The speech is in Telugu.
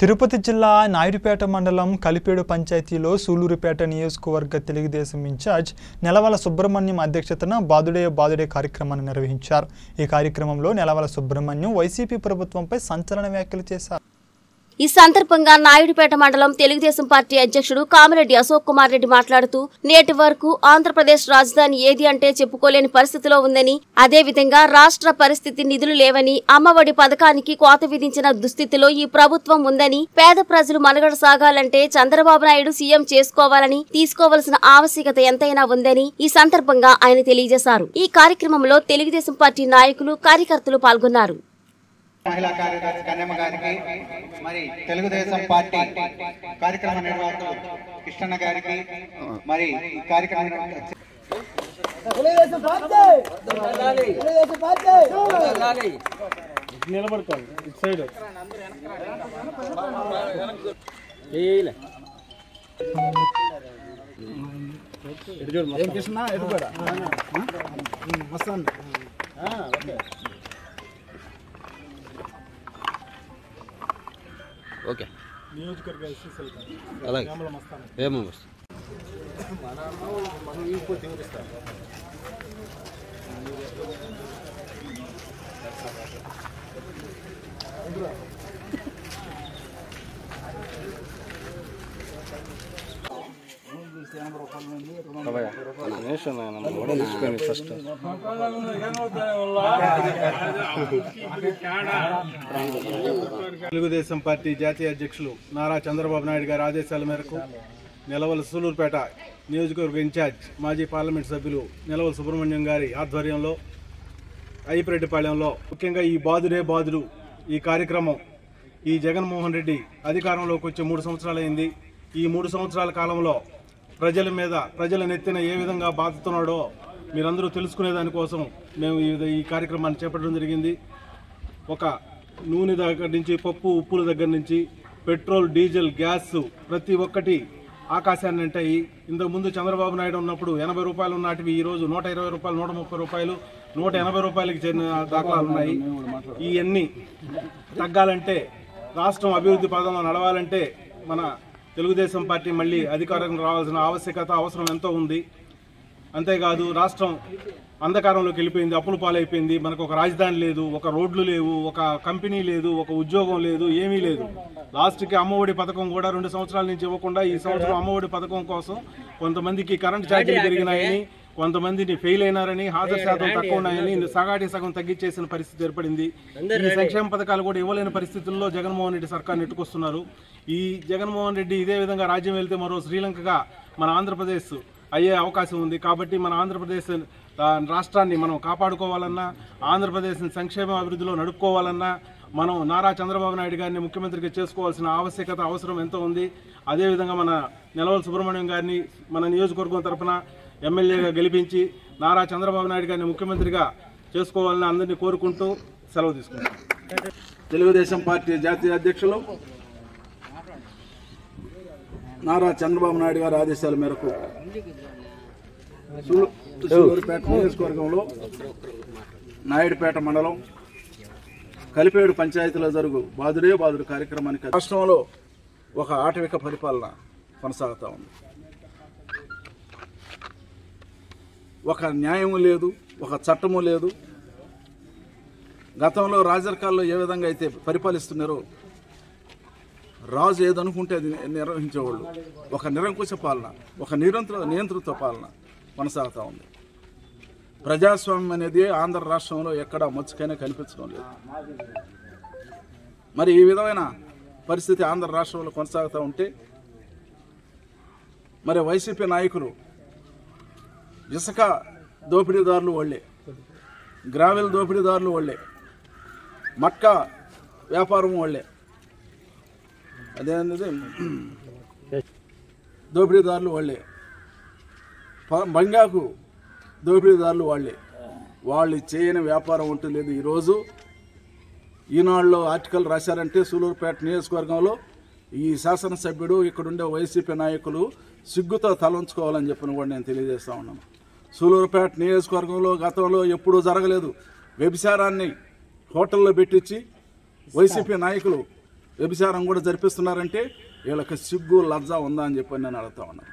తిరుపతి జిల్లా నాయుడుపేట మండలం కలిపేడు పంచాయతీలో సూలూరుపేట నియోజకవర్గ తెలుగుదేశం ఇన్ఛార్జ్ నెలవల సుబ్రహ్మణ్యం అధ్యక్షతన బాదుడే బాదుడే కార్యక్రమాన్ని నిర్వహించారు ఈ కార్యక్రమంలో నెలవల సుబ్రహ్మణ్యం వైసీపీ ప్రభుత్వంపై సంచలన వ్యాఖ్యలు చేశారు ఈ సందర్భంగా నాయుడుపేట మండలం తెలుగుదేశం పార్టీ అధ్యక్షుడు కామిరెడ్డి అశోక్ కుమార్ రెడ్డి మాట్లాడుతూ నేటి వరకు ఆంధ్రప్రదేశ్ రాజధాని ఏది అంటే చెప్పుకోలేని పరిస్థితిలో ఉందని అదేవిధంగా రాష్ట్ర పరిస్థితి నిధులు లేవని అమ్మఒడి పథకానికి కోత విధించిన దుస్థితిలో ఈ ప్రభుత్వం ఉందని పేద ప్రజలు మనుగడ సాగాలంటే చంద్రబాబు నాయుడు సీఎం చేసుకోవాలని తీసుకోవలసిన ఆవశ్యకత ఎంతైనా ఉందని ఈ సందర్భంగా ఆయన తెలియజేశారు ఈ కార్యక్రమంలో తెలుగుదేశం పార్టీ నాయకులు కార్యకర్తలు పాల్గొన్నారు మహిళా కార్యదర్శి కన్యమ్మ గారికి మరి తెలుగుదేశం పార్టీ కార్యక్రమ నిర్వాహకులు కృష్ణన్న గారికి మరి ఈ కార్యక్రమం నిర్వహించ- తెలుగుదేశం పార్టీ తెలుగుదేశం పార్టీ నిలబడుకోండి ఇటు సైడ్ ఏం కృష్ణ ఎటు కూడా వస్తాను ఓకే నియోజకవర్గ ఎస్ఎస్ఎల్ అలాగే ఏమో వస్తుంది ఫస్ట్ తెలుగుదేశం పార్టీ జాతీయ అధ్యక్షులు నారా చంద్రబాబు నాయుడు గారి ఆదేశాల మేరకు నిలవల సూలూరుపేట నియోజకవర్గ ఇన్ఛార్జ్ మాజీ పార్లమెంట్ సభ్యులు నిలవల సుబ్రహ్మణ్యం గారి ఆధ్వర్యంలో అయ్యపరెడ్డిపాళెంలో ముఖ్యంగా ఈ బాదుడే బాదుడు ఈ కార్యక్రమం ఈ జగన్మోహన్ రెడ్డి అధికారంలోకి వచ్చి మూడు సంవత్సరాలైంది ఈ మూడు సంవత్సరాల కాలంలో ప్రజల మీద ప్రజల నెత్తిన ఏ విధంగా బాధతున్నాడో మీరందరూ తెలుసుకునే దానికోసం మేము ఈ- ఈ కార్యక్రమాన్ని చేపట్టడం జరిగింది ఒక నూనె దగ్గర నుంచి పప్పు ఉప్పుల దగ్గర నుంచి పెట్రోల్ డీజిల్ గ్యాస్ ప్రతి ఒక్కటి ఆకాశాన్ని అంటాయి ఇంతకుముందు చంద్రబాబు నాయుడు ఉన్నప్పుడు ఎనభై రూపాయలు ఉన్నటివి ఈ రోజు నూట ఇరవై రూపాయలు నూట ముప్పై రూపాయలు నూట ఎనభై రూపాయలకి చేరిన దాఖలాలు ఉన్నాయి ఇవన్నీ తగ్గాలంటే రాష్ట్రం అభివృద్ధి పదంలో నడవాలంటే మన తెలుగుదేశం పార్టీ మళ్ళీ అధికారం రావాల్సిన ఆవశ్యకత అవసరం ఎంతో ఉంది అంతేకాదు రాష్ట్రం అంధకారంలోకి వెళ్ళిపోయింది అప్పుల పాలైపోయింది మనకు ఒక రాజధాని లేదు ఒక రోడ్లు లేవు ఒక కంపెనీ లేదు ఒక ఉద్యోగం లేదు ఏమీ లేదు లాస్ట్కి అమ్మఒడి పథకం కూడా రెండు సంవత్సరాల నుంచి ఇవ్వకుండా ఈ సంవత్సరం అమ్మఒడి పథకం కోసం కొంతమందికి కరెంట్ ఛార్జీలు పెరిగినాయని కొంతమందిని ఫెయిల్ అయినారని హాజరు శాతం తక్కువ ఉన్నాయని సగాటి సగం తగ్గించేసిన పరిస్థితి ఏర్పడింది ఈ సంక్షేమ పథకాలు కూడా ఇవ్వలేని పరిస్థితుల్లో జగన్మోహన్ రెడ్డి సర్కార్ నెట్టుకొస్తున్నారు ఈ జగన్మోహన్ రెడ్డి ఇదే విధంగా రాజ్యం వెళ్తే మరో శ్రీలంకగా మన ఆంధ్రప్రదేశ్ అయ్యే అవకాశం ఉంది కాబట్టి మన ఆంధ్రప్రదేశ్ ఆ, రాష్ట్రాన్ని మనం కాపాడుకోవాలన్నా ఆంధ్రప్రదేశ్ని సంక్షేమ అభివృద్ధిలో నడుపుకోవాలన్నా మనం నారా చంద్రబాబు నాయుడు గారిని ముఖ్యమంత్రిగా చేసుకోవాల్సిన ఆవశ్యకత అవసరం ఎంతో ఉంది అదేవిధంగా మన నెలవల సుబ్రహ్మణ్యం గారిని మన నియోజకవర్గం తరఫున ఎమ్మెల్యేగా గెలిపించి నారా చంద్రబాబు నాయుడు గారిని ముఖ్యమంత్రిగా చేసుకోవాలని అందరినీ కోరుకుంటూ సెలవు తీసుకుంటాం తెలుగుదేశం పార్టీ జాతీయ అధ్యక్షులు నారా చంద్రబాబు నాయుడు గారి ఆదేశాల మేరకు సూలు- సూలూరుపేట నియోజకవర్గంలో నాయుడుపేట మండలం కలిపేడు పంచాయతీలో జరుగు బాదుడే బాదుడు కార్యక్రమానికి రాష్ట్రంలో ఒక ఆటవిక పరిపాలన కొనసాగుతూ ఉంది ఒక న్యాయము లేదు ఒక చట్టము లేదు గతంలో రాజరికాల్లో ఏ విధంగా అయితే పరిపాలిస్తున్నారో రాజు ఏదనుకుంటే అది నిర్వహించేవాళ్ళు ఒక నిరంకుశ పాలన ఒక నిరంతర నియంతృత్వ పాలన కొనసాగుతూ ఉంది ప్రజాస్వామ్యం అనేది ఆంధ్ర రాష్ట్రంలో ఎక్కడ మచ్చుకైనా కనిపించడం లేదు మరి ఈ విధమైన పరిస్థితి ఆంధ్ర రాష్ట్రంలో కొనసాగుతూ ఉంటే మరి వైసీపీ నాయకులు ఇసుక దోపిడీదారులు వాళ్ళే గ్రావెల్ దోపిడీదారులు వాళ్ళే మక్క వ్యాపారం వాళ్ళే అదేంటిది దోపిడీదారులు వాళ్ళే ప- బంగాకు దోపిడీదారులు వాళ్ళే వాళ్ళు చేయని వ్యాపారం ఉంటలేదు ఈరోజు ఈనాడులో ఆర్టికల్ రాశారంటే సూలూరుపేట నియోజకవర్గంలో ఈ శాసనసభ్యుడు ఇక్కడుండే వైసీపీ నాయకులు సిగ్గుతో తలంచుకోవాలని చెప్పిన కూడా నేను తెలియజేస్తా ఉన్నాను సూలూరుపేట నియోజకవర్గంలో గతంలో ఎప్పుడూ జరగలేదు వ్యభిచారాన్ని హోటల్లో పెట్టించి వైసీపీ నాయకులు వ్యభిచారం కూడా జరిపిస్తున్నారంటే వీళ్ళకి సిగ్గు లజ్జ ఉందా అని చెప్పి నేను అడుగుతా ఉన్నాను